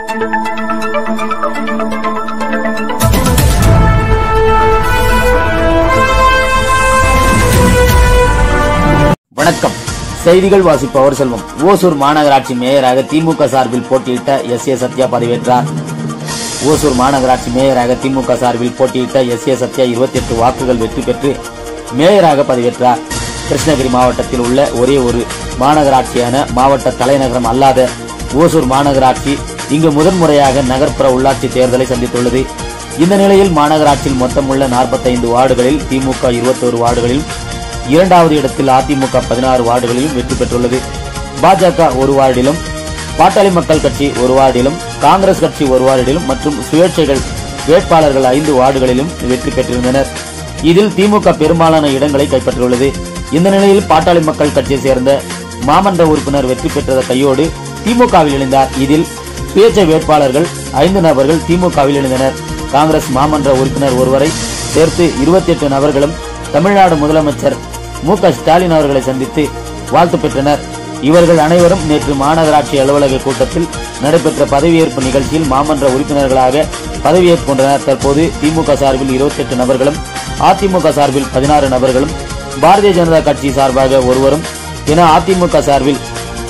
வணக்கம் செய்திகள் வாசிப்பவர் செல்வம் ஓசூர் மாநகராட்சி மேயராக திமுக சார்பில் போட்டியிட்ட எஸ் ஏ சத்யா பதவியேற்றார் ஓசூர் மாநகராட்சி மேயராக திமுக சார்பில் போட்டியிட்ட எஸ் ஏ சத்யா 28 வாக்குகள் வெற்றி பெற்று மேயராக பதவியேற்றார் கிருஷ்ணகிரி மாவட்டத்தில் உள்ள ஒரே ஒரு மாநகராட்சியான மாவட்ட தலைநகரம் அல்லாத ஓசூர் மாநகராட்சி இங்கு முதன்முறையாக நகர்ப்புற உள்ளாட்சி தேர்தலை சந்தித்துள்ளது இந்த நிலையில் மாநகராட்சியில் மொத்தமுள்ள 45 வார்டுகளில் திமுக 21 வார்டுகளிலும் இரண்டாவது இடத்தில் அதிமுக பதினாறு வார்டுகளிலும் வெற்றி பெற்றுள்ளது பாஜக ஒரு வார்டிலும் பாட்டாளி மக்கள் கட்சி ஒரு வார்டிலும் காங்கிரஸ் கட்சி ஒரு வார்டிலும் மற்றும் சுயேட்சைகள் வேட்பாளர்கள் ஐந்து வார்டுகளிலும் வெற்றி பெற்றிருந்தனர் இதில் திமுக பெரும்பாலான இடங்களை கைப்பற்றியுள்ளது இந்த நிலையில் பாட்டாளி மக்கள் கட்சியை சேர்ந்த மாமன்ற உறுப்பினர் வெற்றி பெற்றத கையோடு திமுகவில் இணைந்தார் இதில் சுயேட்சை வேட்பாளர்கள் ஐந்து நபர்கள் திமுகவில் இணைந்தனர் காங்கிரஸ் மாமன்ற உறுப்பினர் ஒருவரை சேர்த்து 28 நபர்களும் தமிழ்நாடு முதலமைச்சர் மு க ஸ்டாலின் அவர்களை சந்தித்து வாழ்த்து பெற்றனர் இவர்கள் அனைவரும் நேற்று மாநகராட்சி அலுவலக கூட்டத்தில் நடைபெற்ற பதவியேற்பு நிகழ்ச்சியில் மாமன்ற உறுப்பினர்களாக பதவியேற்றுக் கொண்டனர் தற்போது திமுக சார்பில் 28 நபர்களும் அதிமுக சார்பில் பதினாறு நபர்களும் பாரதிய ஜனதா கட்சி சார்பாக ஒருவரும் என அதிமுக சார்பில்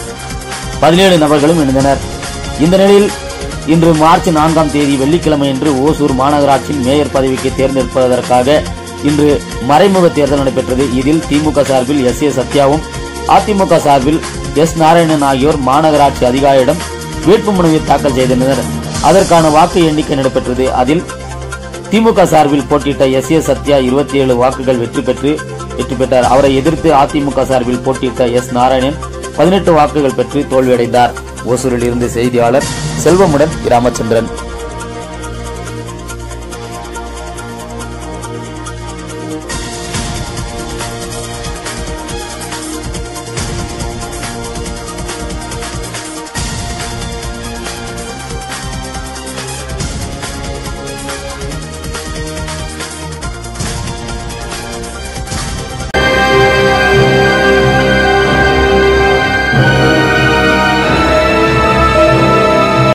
பதினேழு நபர்களும் இணைந்தனர் இந்த நிலையில் இன்று மார்ச் நான்காம் தேதி வெள்ளிக்கிழமையன்று ஓசூர் மாநகராட்சியின் மேயர் பதவிக்கு தேர்ந்தெடுப்பதற்காக இன்று மறைமுக தேர்தல் நடைபெற்றது இதில் திமுக சார்பில் எஸ் ஏ சத்யாவும் அதிமுக சார்பில் எஸ் நாராயணன் ஆகியோர் மாநகராட்சி அதிகாரியிடம் வேட்புமனுவை தாக்கல் செய்தனர் அதற்கான வாக்கு எண்ணிக்கை நடைபெற்றது அதில் திமுக சார்பில் போட்டியிட்ட எஸ் ஏ சத்யா 27 வாக்குகள் வெற்றி பெற்று வெற்றி பெற்றார் அவரை எதிர்த்து அதிமுக சார்பில் போட்டியிட்ட எஸ் நாராயணன் பதினெட்டு வாக்குகள் பெற்று தோல்வியடைந்தார் ஓசூரில் இருந்து செய்தியாளர் செல்வமுடன் ராமச்சந்திரன்